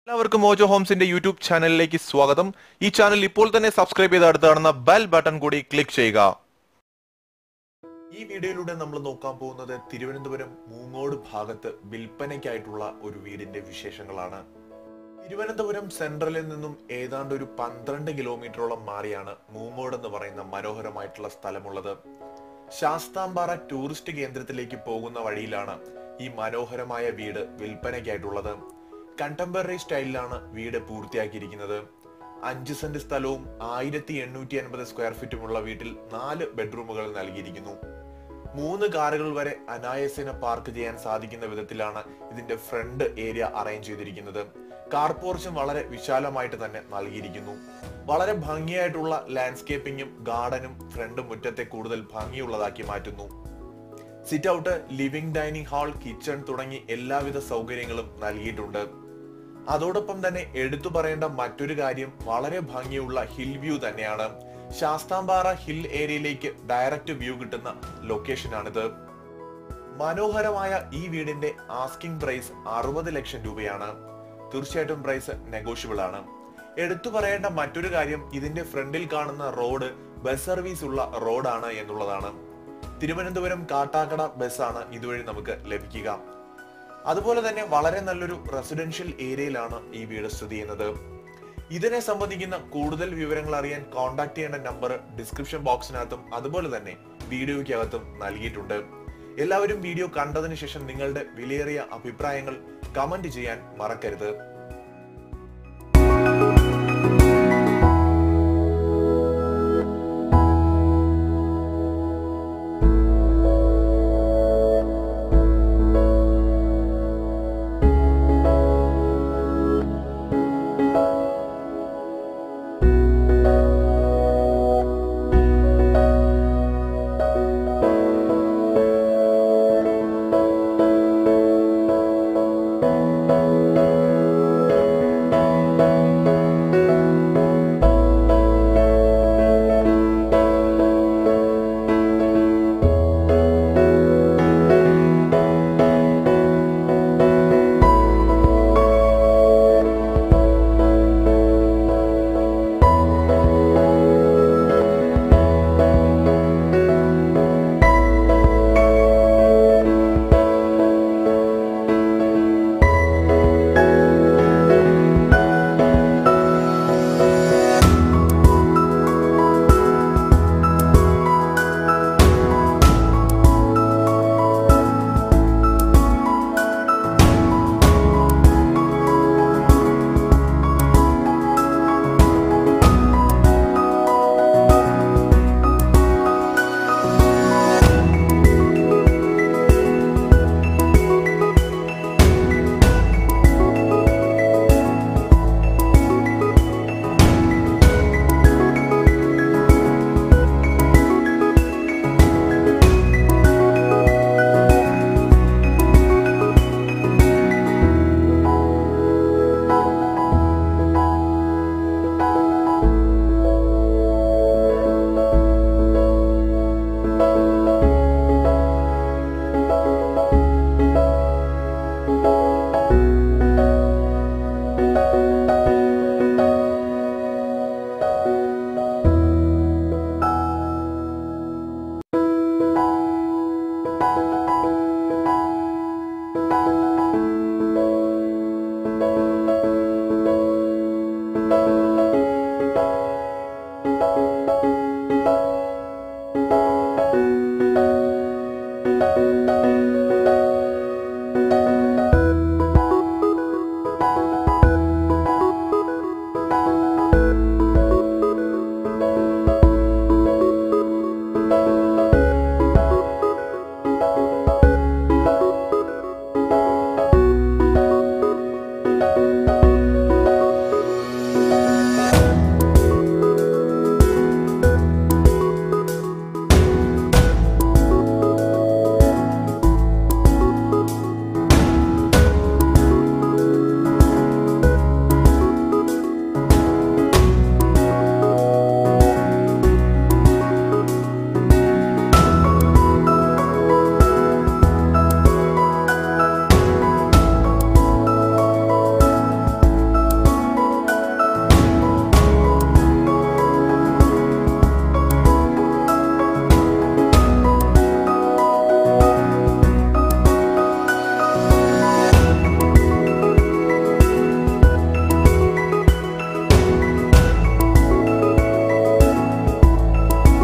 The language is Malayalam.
എല്ലാവർക്കും മോജോ ഹോംസിന്റെ യൂട്യൂബ് ചാനലിലേക്ക് സ്വാഗതം ഈ ചാനൽ ഇപ്പോൾ തന്നെ സബ്സ്ക്രൈബ് ചെയ്ത് അടുത്ത് കാണുന്ന ബെൽ ബട്ടൺ കൂടി ക്ലിക്ക് ചെയ്യുക ഈ വീഡിയോയിലൂടെ നമ്മൾ നോക്കാൻ പോകുന്നത് തിരുവനന്തപുരം മൂങ്ങോട് ഭാഗത്ത് വിൽപ്പനയ്ക്കായിട്ടുള്ള ഒരു വീടിന്റെ വിശേഷങ്ങളാണ് തിരുവനന്തപുരം സെൻട്രലിൽ നിന്നും ഏതാണ്ട് ഒരു പന്ത്രണ്ട് കിലോമീറ്ററോളം മാറിയാണ് മൂങ്ങോട് എന്ന് പറയുന്ന മനോഹരമായിട്ടുള്ള സ്ഥലമുള്ളത് ശാസ്താംപാറ ടൂറിസ്റ്റ് കേന്ദ്രത്തിലേക്ക് പോകുന്ന വഴിയിലാണ് ഈ മനോഹരമായ വീട് വിൽപ്പനയ്ക്കായിട്ടുള്ളത് കണ്ടംപററി സ്റ്റൈലിലാണ് വീട് പൂർത്തിയാക്കിയിരിക്കുന്നത് അഞ്ച് സെന്റ് സ്ഥലവും ആയിരത്തി എണ്ണൂറ്റി അൻപത് സ്ക്വയർ ഫീറ്റുമുള്ള വീട്ടിൽ നാല് ബെഡ്റൂമുകൾ നൽകിയിരിക്കുന്നു മൂന്ന് കാറുകൾ വരെ അനായാസേന പാർക്ക് ചെയ്യാൻ സാധിക്കുന്ന വിധത്തിലാണ് ഇതിന്റെ ഫ്രണ്ട് ഏരിയ അറേഞ്ച് ചെയ്തിരിക്കുന്നത് കാർ പോർച്ചും വളരെ വിശാലമായിട്ട് തന്നെ നൽകിയിരിക്കുന്നു വളരെ ഭംഗിയായിട്ടുള്ള ലാൻഡ്സ്കേപ്പിംഗും ഗാർഡനും ഫ്രണ്ട് മുറ്റത്തെ കൂടുതൽ ഭംഗിയുള്ളതാക്കി മാറ്റുന്നു sit out living dining hall kitchen തുടങ്ങി എല്ലാവിധ സൗകര്യങ്ങളും നൽകിയിട്ടുണ്ട് അതോടൊപ്പം തന്നെ എടുത്തു പറയേണ്ട മറ്റൊരു കാര്യം വളരെ ഭംഗിയുള്ള ഹിൽ വ്യൂ തന്നെയാണ് ശാസ്താംപാറ ഹിൽ ഏരിയയിലേക്ക് ഡയറക്റ്റ് വ്യൂ കിട്ടുന്ന ലൊക്കേഷനാണിത് മനോഹരമായ ഈ വീടിന്റെ ആസ്കിംഗ് പ്രൈസ് അറുപത് ലക്ഷം രൂപയാണ് തീർച്ചയായിട്ടും പ്രൈസ് നെഗോഷ്യബിൾ ആണ് എടുത്തു പറയേണ്ട മറ്റൊരു കാര്യം ഇതിന്റെ ഫ്രണ്ടിൽ കാണുന്ന റോഡ് ബസ് സർവീസ് ഉള്ള റോഡാണ് എന്നുള്ളതാണ് തിരുവനന്തപുരം കാട്ടാക്കട ബസ്സാണ് ഇതുവഴി നമുക്ക് ലഭിക്കുക അതുപോലെ തന്നെ വളരെ നല്ലൊരു റെസിഡൻഷ്യൽ ഏരിയയിലാണ് ഈ വീട് സ്ഥിതി ചെയ്യുന്നത് ഇതിനെ സംബന്ധിക്കുന്ന കൂടുതൽ വിവരങ്ങൾ അറിയാൻ കോൺടാക്ട് ചെയ്യേണ്ട നമ്പർ ഡിസ്ക്രിപ്ഷൻ ബോക്സിനകത്തും അതുപോലെ തന്നെ വീഡിയോയ്ക്കകത്തും നൽകിയിട്ടുണ്ട് എല്ലാവരും വീഡിയോ കണ്ടതിന് ശേഷം നിങ്ങളുടെ വിലയേറിയ അഭിപ്രായങ്ങൾ കമന്റ് ചെയ്യാൻ മറക്കരുത്